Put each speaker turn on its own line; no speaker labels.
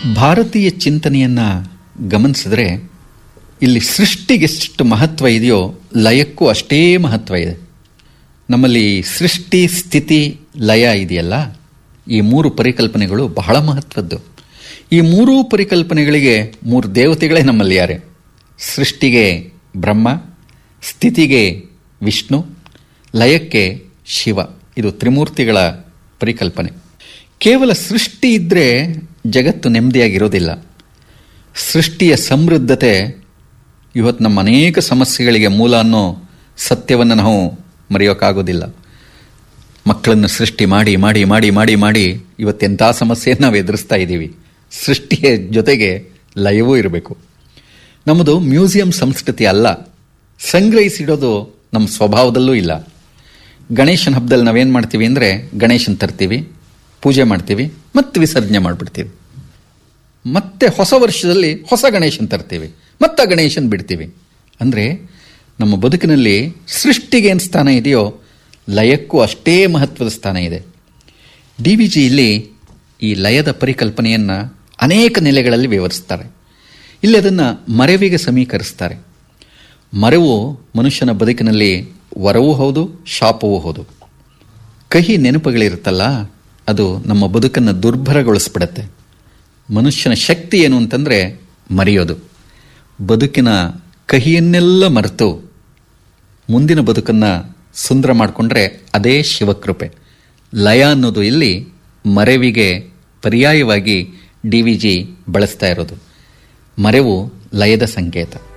ಭಾರತೀಯ ಚಿಂತನೆಯನ್ನು ಗಮನಿಸಿದ್ರೆ ಇಲ್ಲಿ ಸೃಷ್ಟಿಗೆಷ್ಟು ಮಹತ್ವ ಇದೆಯೋ ಲಯಕ್ಕೂ ಅಷ್ಟೇ ಮಹತ್ವ ಇದೆ ನಮ್ಮಲ್ಲಿ ಸೃಷ್ಟಿ ಸ್ಥಿತಿ ಲಯ ಇದೆಯಲ್ಲ ಈ ಮೂರು ಪರಿಕಲ್ಪನೆಗಳು ಬಹಳ ಮಹತ್ವದ್ದು ಈ ಮೂರೂ ಪರಿಕಲ್ಪನೆಗಳಿಗೆ ಮೂರು ದೇವತೆಗಳೇ ನಮ್ಮಲ್ಲಿ ಯಾರೆ ಸೃಷ್ಟಿಗೆ ಬ್ರಹ್ಮ ಸ್ಥಿತಿಗೆ ವಿಷ್ಣು ಲಯಕ್ಕೆ ಶಿವ ಇದು ತ್ರಿಮೂರ್ತಿಗಳ ಪರಿಕಲ್ಪನೆ ಕೇವಲ ಸೃಷ್ಟಿ ಇದ್ದರೆ ಜಗತ್ತು ನೆಮ್ಮದಿಯಾಗಿರೋದಿಲ್ಲ ಸೃಷ್ಟಿಯ ಸಮೃದ್ಧತೆ ಇವತ್ತು ನಮ್ಮ ಅನೇಕ ಸಮಸ್ಯೆಗಳಿಗೆ ಮೂಲ ಅನ್ನೋ ಸತ್ಯವನ್ನು ನಾವು ಮರೆಯೋಕ್ಕಾಗೋದಿಲ್ಲ ಮಕ್ಕಳನ್ನು ಸೃಷ್ಟಿ ಮಾಡಿ ಮಾಡಿ ಮಾಡಿ ಮಾಡಿ ಮಾಡಿ ಇವತ್ತೆಂಥ ಸಮಸ್ಯೆಯನ್ನು ನಾವು ಎದುರಿಸ್ತಾ ಇದ್ದೀವಿ ಸೃಷ್ಟಿಯ ಜೊತೆಗೆ ಲಯವೂ ಇರಬೇಕು ನಮ್ಮದು ಮ್ಯೂಸಿಯಂ ಸಂಸ್ಕೃತಿ ಅಲ್ಲ ಸಂಗ್ರಹಿಸಿಡೋದು ನಮ್ಮ ಸ್ವಭಾವದಲ್ಲೂ ಇಲ್ಲ ಗಣೇಶನ ಹಬ್ಬದಲ್ಲಿ ನಾವೇನು ಮಾಡ್ತೀವಿ ಅಂದರೆ ಗಣೇಶನ ತರ್ತೀವಿ ಪೂಜೆ ಮಾಡ್ತೀವಿ ಮತ್ತೆ ವಿಸರ್ಜನೆ ಮಾಡಿಬಿಡ್ತೀವಿ ಮತ್ತೆ ಹೊಸ ವರ್ಷದಲ್ಲಿ ಹೊಸ ಗಣೇಶನ್ ತರ್ತೀವಿ ಮತ್ತೆ ಗಣೇಶನ್ ಬಿಡ್ತೀವಿ ಅಂದರೆ ನಮ್ಮ ಬದುಕಿನಲ್ಲಿ ಸೃಷ್ಟಿಗೆ ಏನು ಸ್ಥಾನ ಇದೆಯೋ ಲಯಕ್ಕೂ ಅಷ್ಟೇ ಮಹತ್ವದ ಸ್ಥಾನ ಇದೆ ಡಿ ವಿ ಜಿ ಇಲ್ಲಿ ಈ ಲಯದ ಪರಿಕಲ್ಪನೆಯನ್ನು ಅನೇಕ ನೆಲೆಗಳಲ್ಲಿ ವಿವರಿಸ್ತಾರೆ ಇಲ್ಲಿ ಅದನ್ನು ಮರೆವಿಗೆ ಸಮೀಕರಿಸ್ತಾರೆ ಮರೆವು ಮನುಷ್ಯನ ಬದುಕಿನಲ್ಲಿ ವರವೂ ಹೌದು ಶಾಪವೂ ಹೌದು ಕಹಿ ನೆನಪುಗಳಿರುತ್ತಲ್ಲ ಅದು ನಮ್ಮ ಬದುಕನ್ನು ದುರ್ಭರಗೊಳಿಸ್ಬಿಡತ್ತೆ ಮನುಷ್ಯನ ಶಕ್ತಿ ಏನು ಅಂತಂದರೆ ಮರೆಯೋದು ಬದುಕಿನ ಕಹಿಯನ್ನೆಲ್ಲ ಮರೆತು ಮುಂದಿನ ಬದುಕನ್ನು ಸುಂದರ ಮಾಡಿಕೊಂಡ್ರೆ ಅದೇ ಶಿವಕೃಪೆ ಲಯ ಅನ್ನೋದು ಇಲ್ಲಿ ಮರೆವಿಗೆ ಪರ್ಯಾಯವಾಗಿ ಡಿ ವಿ ಜಿ ಬಳಸ್ತಾ ಇರೋದು ಮರೆವು ಲಯದ ಸಂಕೇತ